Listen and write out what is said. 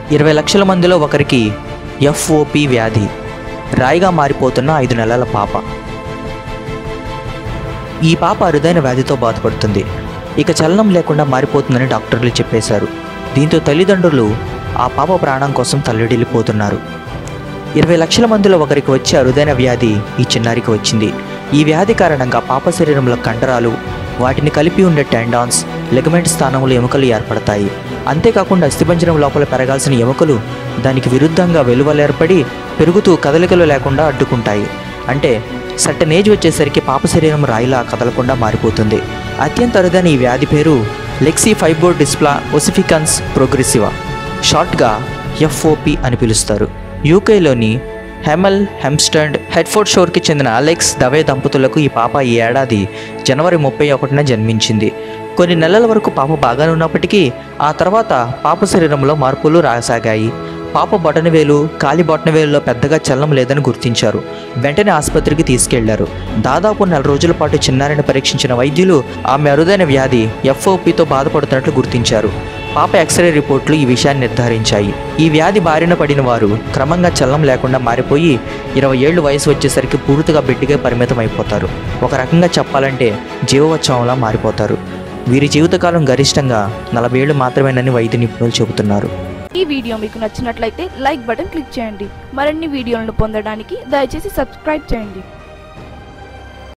ఇరవై లక్షల మందిలో ఒకరికి ఎఫ్ఓపి వ్యాధి రాయిగా మారిపోతున్న ఐదు నెలల పాప ఈ పాప అరుదైన వ్యాధితో బాధపడుతుంది ఇక చలనం లేకుండా మారిపోతుందని డాక్టర్లు చెప్పేశారు దీంతో తల్లిదండ్రులు ఆ పాప ప్రాణం కోసం తల్లడిల్లిపోతున్నారు ఇరవై లక్షల మందిలో ఒకరికి వచ్చే అరుదైన వ్యాధి ఈ చిన్నారికి వచ్చింది ఈ వ్యాధి కారణంగా పాప శరీరంలో కండరాలు వాటిని కలిపి ఉండే టెండాన్స్ లెగమెంట్ స్థానంలో ఎముకలు ఏర్పడతాయి అంతేకాకుండా అస్థిపంజరం లోపల పెరగాల్సిన ఎముకలు దానికి విరుద్ధంగా వెలువలు ఏర్పడి పెరుగుతూ కదలికలు లేకుండా అడ్డుకుంటాయి అంటే సట్టన్ ఏజ్ వచ్చేసరికి పాప శరీరం రాయిలా కదలకుండా మారిపోతుంది అత్యంత అరుదైన ఈ వ్యాధి పేరు లెక్సీ ఫైబోర్ డిస్ప్లా ఒసిఫికన్స్ ప్రోగ్రెసివా షార్ట్గా ఎఫ్ఓపి అని పిలుస్తారు యూకేలోని హెమల్ హెమ్స్టండ్ హెడ్ఫోర్డ్ షోర్కి చెందిన అలెక్స్ దవే దంపతులకు ఈ పాప ఈ ఏడాది జనవరి ముప్పై ఒకటిన జన్మించింది కొన్ని నెలల వరకు పాప బాగానే ఉన్నప్పటికీ ఆ తర్వాత పాప శరీరంలో మార్పులు రాసాగాయి పాప బొటనవేలు కాలి బొటనవేలులో పెద్దగా చలనం లేదని గుర్తించారు వెంటనే ఆసుపత్రికి తీసుకెళ్లారు దాదాపు నెల రోజుల పాటు చిన్నారిని పరీక్షించిన వైద్యులు ఆమె అరుదైన వ్యాధి ఎఫ్ఓపితో బాధపడుతున్నట్లు గుర్తించారు పాప ఎక్స్రే రిపోర్ట్లు ఈ విషయాన్ని నిర్ధారించాయి ఈ వ్యాధి బారిన పడిన వారు క్రమంగా చలనం లేకుండా మారిపోయి ఇరవై ఏళ్ళు వయసు వచ్చేసరికి పూర్తిగా బిడ్డగా పరిమితం అయిపోతారు ఒక రకంగా చెప్పాలంటే జీవోత్సవంలా మారిపోతారు వీరి జీవితకాలం గరిష్టంగా నలభై ఏళ్ళు మాత్రమేనని వైద్య నిపుణులు చెబుతున్నారు ఈ వీడియో మీకు నచ్చినట్లయితే లైక్ బటన్ క్లిక్ చేయండి మరిన్ని వీడియోలను పొందడానికి దయచేసి సబ్స్క్రైబ్ చేయండి